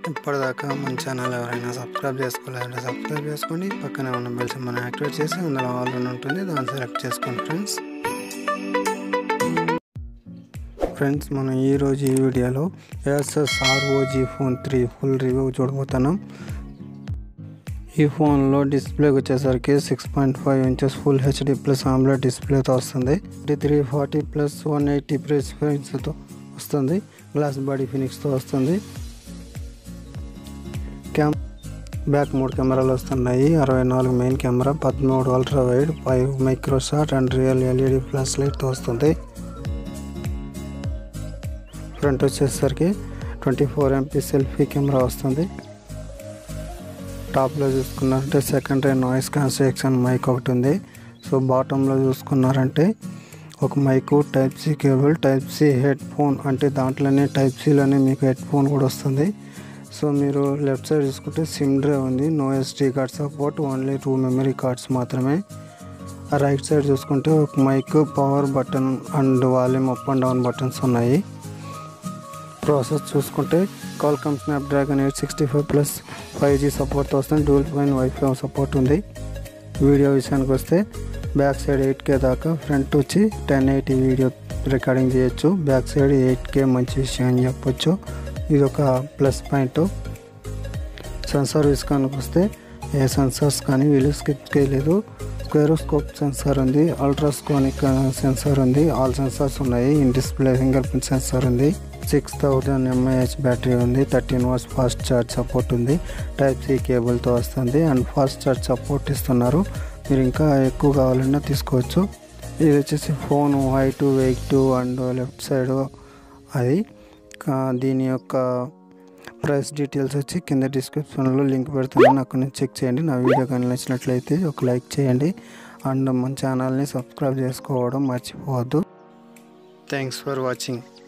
ఇప్పటిదాకా మన ఛానల్ ఎవరైనా సబ్స్క్రైబ్ చేసుకోలేదంటే సబ్స్క్రైబ్ చేసుకోండి పక్కనే ఉన్న బెల్ సింబల్ యాక్టివేట్ చేసి అందులో ఆల్ అని ఉంటుంది దాన్ని సెలెక్ట్ చేసుకోండి ఫ్రెండ్స్ ఫ్రెండ్స్ మనం ఈరోజు ఈ వీడియోలో S S R O G phone three full review చూడబోతున్నాం ఈ ఫోన్లో డిస్ప్లే వచ్చేసరికి six point five inches full HD plus AMOLED డిస్ప్లేతో వస్తుంది three forty plus one eighty press ఫినిక్స్తో వస్తుంది గ్లాస్ బాడీ ఫినిక్స్తో వస్తుంది క్యామ్ బ్యాక్ మూడు కెమెరాలు వస్తున్నాయి అరవై నాలుగు మెయిన్ కెమెరా పదమూడు ultra wide five micro shot and real LED flash లైట్తో వస్తుంది ఫ్రంట్ వచ్చేసరికి twenty four MP selfie camera వస్తుంది టాప్లో చూసుకున్నారంటే సెకండరీ నాయిస్ క్యాన్సిలేషన్ మైక్ ఒకటి ఉంది సో బాటంలో చూసుకున్నారంటే ఒక mic type C cable type C headphone అంటే దాంట్లోనే టైప్ సిలోనే మీకు హెడ్ ఫోన్ కూడా వస్తుంది సో మీరు లెఫ్ట్ సైడ్ చూసుకుంటే సిమ్ డ్రైవ్ ఉంది no SD card support only two memory cards మాత్రమే రైట్ సైడ్ చూసుకుంటే ఒక mic power button and volume up and down buttons ఉన్నాయి ప్రాసెస్ చూసుకుంటే Qualcomm snapdragon eight sixty five plus five G సపోర్ట్తో వస్తుంది dual fine wifi support ఉంది video విషయానికి వస్తే బ్యాక్ సైడ్ ఎయిట్ కే దాకా ఫ్రంట్ వచ్చి టెన్ ఎయిటీ వీడియో రికార్డింగ్ చేయొచ్చు బ్యాక్ సైడ్ ఎయిట్ కే మంచి విషయం అని చెప్పొచ్చు ఇది ఒక ప్లస్ పాయింట్ సెన్సార్ విషయానికి వస్తే ఏ సెన్సార్స్ కానీ వీళ్ళు స్కిప్ చేయలేదు స్క్వేరోస్కోప్ సెన్సార్ ఉంది అల్ట్రాస్కోనిక్ సెన్సార్ ఉంది ఆల్ సెన్సార్స్ ఉన్నాయి in display fingerprint sensor ఉంది సిక్స్ థౌజండ్ ఎంఏహెచ్ బ్యాటరీ ఉంది thirteen watts fast charge support ఉంది టైప్ సి కేబుల్తో వస్తుంది అండ్ ఫాస్ట్ ఛార్జ్ సపోర్ట్ ఇస్తున్నారు మీరు ఇంకా ఎక్కువ కావాలన్నా తీసుకోవచ్చు ఇది వచ్చేసి phone height weight and left side అది దీని యొక్క ప్రైస్ డీటెయిల్స్ వచ్చి కింద డిస్క్రిప్షన్లో లింక్ పెడుతున్నాను అక్కడ నుంచి చెక్ చేయండి నా వీడియో కానీ నచ్చినట్లయితే ఒక లైక్ చేయండి అండ్ మన ఛానల్ని సబ్స్క్రైబ్ చేసుకోవడం మర్చిపోవద్దు థ్యాంక్స్ ఫర్ వాచింగ్